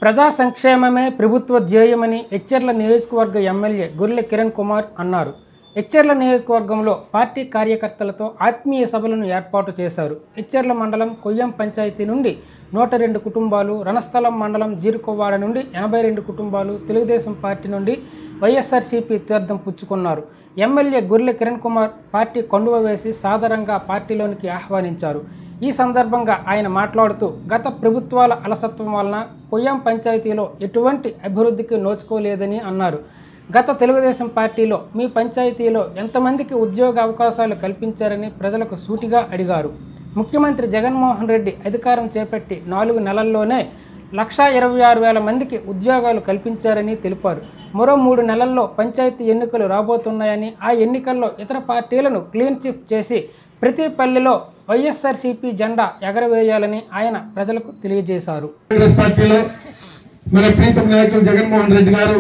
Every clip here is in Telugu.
ప్రజా సంక్షేమమే ప్రభుత్వ ధ్యేయమని ఎచ్చెర్ల నియోజకవర్గ ఎమ్మెల్యే గొర్రె కిరణ్ కుమార్ అన్నారు ఎచ్చెర్ల నియోజకవర్గంలో పార్టీ కార్యకర్తలతో ఆత్మీయ సభలను ఏర్పాటు చేశారు ఎచ్చెర్ల మండలం కొయ్యం పంచాయతీ నుండి నూట రెండు కుటుంబాలు రణస్థలం మండలం జీరుకొవ్వాడ నుండి ఎనభై రెండు కుటుంబాలు తెలుగుదేశం పార్టీ నుండి వైఎస్ఆర్సీపీ తీర్థం పుచ్చుకున్నారు ఎమ్మెల్యే గొర్రె కిరణ్ కుమార్ పార్టీ కండువ వేసి సాదరంగా పార్టీలోనికి ఆహ్వానించారు ఈ సందర్భంగా ఆయన మాట్లాడుతూ గత ప్రభుత్వాల అలసత్వం వలన కొయ్యం పంచాయతీలో ఎటువంటి అభివృద్ధికి నోచుకోలేదని అన్నారు గత తెలుగుదేశం పార్టీలో మీ పంచాయతీలో ఎంతమందికి ఉద్యోగ అవకాశాలు కల్పించారని ప్రజలకు సూటిగా అడిగారు ముఖ్యమంత్రి జగన్మోహన్ రెడ్డి అధికారం చేపట్టి నాలుగు నెలల్లోనే లక్షా ఇరవై ఆరు వేల మందికి ఉద్యోగాలు కల్పించారని తెలిపారు మరో మూడు నెలల్లో పంచాయతీ ఎన్నికలు రాబోతున్నాయని ఆ ఎన్నికల్లో ఇతర పార్టీలను క్లీన్ చిప్ చేసి ప్రతి పల్లెలో వైఎస్ఆర్సీపీ జెండా ఎగరవేయాలని ఆయన ప్రజలకు తెలియజేశారు కాంగ్రెస్ పార్టీలో మన ప్రీతం నాయకులు జగన్మోహన్ రెడ్డి గారు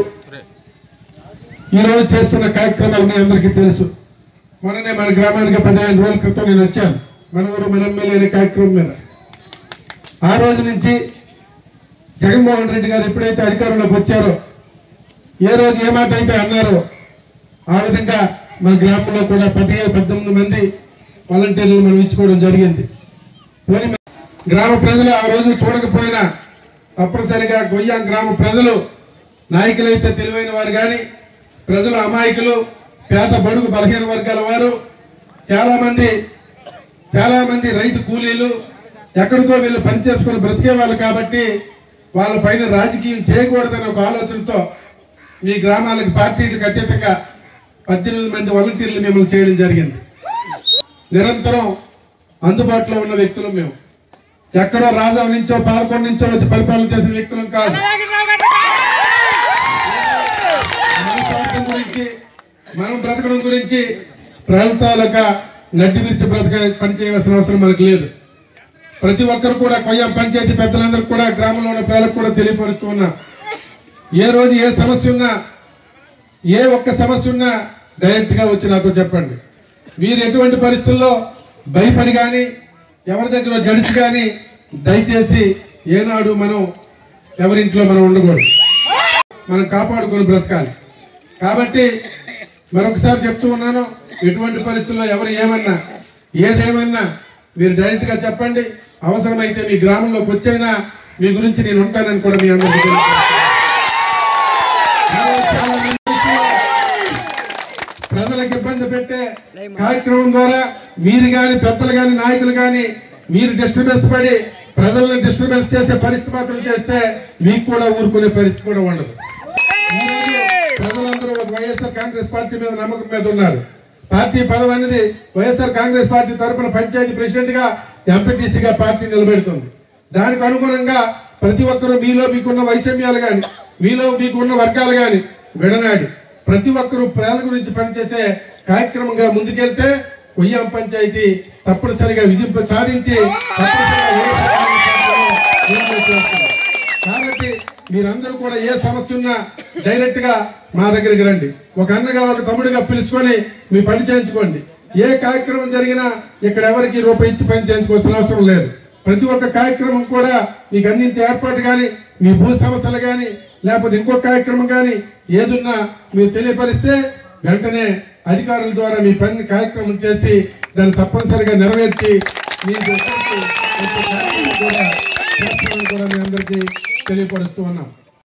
ఈ రోజు చేస్తున్న కార్యక్రమాలు మీ అందరికీ తెలుసు మొన్ననే మన గ్రామానికి పదిహేను రోజుల క్రితం నేను వచ్చాను మన ఊరు మన ఎమ్మెల్యే అనే కార్యక్రమం మీద ఆ రోజు నుంచి జగన్మోహన్ రెడ్డి గారు ఎప్పుడైతే అధికారంలోకి వచ్చారో ఏ రోజు ఏ మాట అయితే అన్నారో ఆ విధంగా మన గ్రామంలో కూడా పదిహేను పద్దెనిమిది మంది వాలంటీర్లు మనం ఇచ్చుకోవడం జరిగింది పోనీ గ్రామ ప్రజలు ఆ రోజు చూడకపోయినా తప్పనిసరిగా గొయ్యాం గ్రామ ప్రజలు నాయకులైతే తెలివైన వారు కానీ ప్రజలు అమాయకులు పేద బడుగు బలహీన వర్గాల వారు చాలా మంది చాలా మంది రైతు కూలీలు ఎక్కడికో వీళ్ళు పనిచేసుకుని బ్రతికే వాళ్ళు కాబట్టి వాళ్ళ పైన రాజకీయం చేయకూడదనే ఒక ఆలోచనతో మీ గ్రామాలకు పార్టీలకు అతీతంగా పద్దెనిమిది మంది వాలంటీర్లు మిమ్మల్ని చేయడం జరిగింది నిరంతరం అందుబాటులో ఉన్న వ్యక్తులు మేము ఎక్కడో రాజా నుంచో పాలకొండ నుంచో వచ్చి పరిపాలన చేసిన వ్యక్తులం కాదు మన స్వార్థం గురించి మనం బ్రతకడం గురించి ప్రాంతాలక నడ్డి విరిచి బ్రతక పని చేయవలసిన అవసరం మనకు లేదు ప్రతి ఒక్కరు కూడా కొయ్య పంచాయతీ పెద్దలందరూ కూడా గ్రామంలో ఉన్న ప్రజలకు కూడా తెలియపరుస్తూ ఉన్నా ఏ రోజు ఏ సమస్య ఉన్నా ఏ ఒక్క సమస్య ఉన్నా డైరెక్ట్ గా వచ్చి నాతో చెప్పండి మీరు ఎటువంటి పరిస్థితుల్లో భయపడి కానీ ఎవరి దగ్గర జడిసి కానీ దయచేసి ఏనాడు మనం ఎవరింట్లో మనం ఉండకూడదు మనం కాపాడుకొని బ్రతకాలి కాబట్టి మరొకసారి చెప్తూ ఉన్నాను ఎటువంటి పరిస్థితుల్లో ఎవరు ఏమన్నా ఏదేమన్నా మీరు డైరెక్ట్ గా చెప్పండి అవసరమైతే మీ గ్రామంలోకి వచ్చైనా మీ గురించి నేను ఉంటానని కూడా మీ అందరికీ తెలియజేస్తున్నాను. చాలా మంది ప్రజలకు ఇబ్బంది పెట్టే కార్యక్రమం ద్వారా మీరు గాని పెద్దలు గాని నాయకులు గాని మీరు డిస్టర్బెన్స్ పడి ప్రజలను డిస్టర్బెన్స్ చేసే పరిస్థితి మాత్రం చేస్తే మీకు కూడా ఊరుకునే పరిస్థితి కూడా ఉండదు ఈ రోజు ప్రజలందరూ ఒక వైఎస్ఆర్ కాంగ్రెస్ పార్టీ మీద నమ్మకం మీద ఉన్నారు పార్టీ పదవి అనేది వైఎస్ఆర్ కాంగ్రెస్ పార్టీ తరఫున పంచాయతీ ప్రెసిడెంట్ గా ఎంపీటీసీగా పార్టీ నిలబెడుతుంది దానికి అనుగుణంగా ప్రతి ఒక్కరూ మీలో మీకున్న వైషమ్యాలు గాని మీలో మీకున్న వర్గాలు గాని విడనాడి ప్రతి ఒక్కరూ ప్రజల గురించి పనిచేసే కార్యక్రమంగా ముందుకెళ్తే కొయ్యాం పంచాయతీ తప్పనిసరిగా విజయం సాధించి తప్పనిసరిగా వైఎస్ఆర్ కాంగ్రెస్ పార్టీలో విజయం చేస్తుంది. కాబట్టి మీరందరూ కూడా ఏ సమస్య ఉన్నా డైరెక్ట్ గా మా దగ్గరికి రండి ఒక అన్నగా ఒక తమ్ముడిగా పిలుచుకొని మీ పని చేయించుకోండి ఏ కార్యక్రమం జరిగినా ఇక్కడ ఎవరికి రూపాయి ఇచ్చి పని చేయించుకోవాల్సిన అవసరం లేదు ప్రతి ఒక్క కార్యక్రమం కూడా మీకు అందించే ఏర్పాటు కానీ మీ భూ సమస్యలు కానీ లేకపోతే ఇంకో కార్యక్రమం కానీ ఏదున్నా మీరు తెలియపరిస్తే వెంటనే అధికారుల ద్వారా మీ పని కార్యక్రమం చేసి దాన్ని తప్పనిసరిగా నెరవేర్చి మీకు వచ్చే కార్యక్రమం కూడా చేస్తామని కూడా మీ అందరికీ తెలియపరుస్తూ ఉన్నాం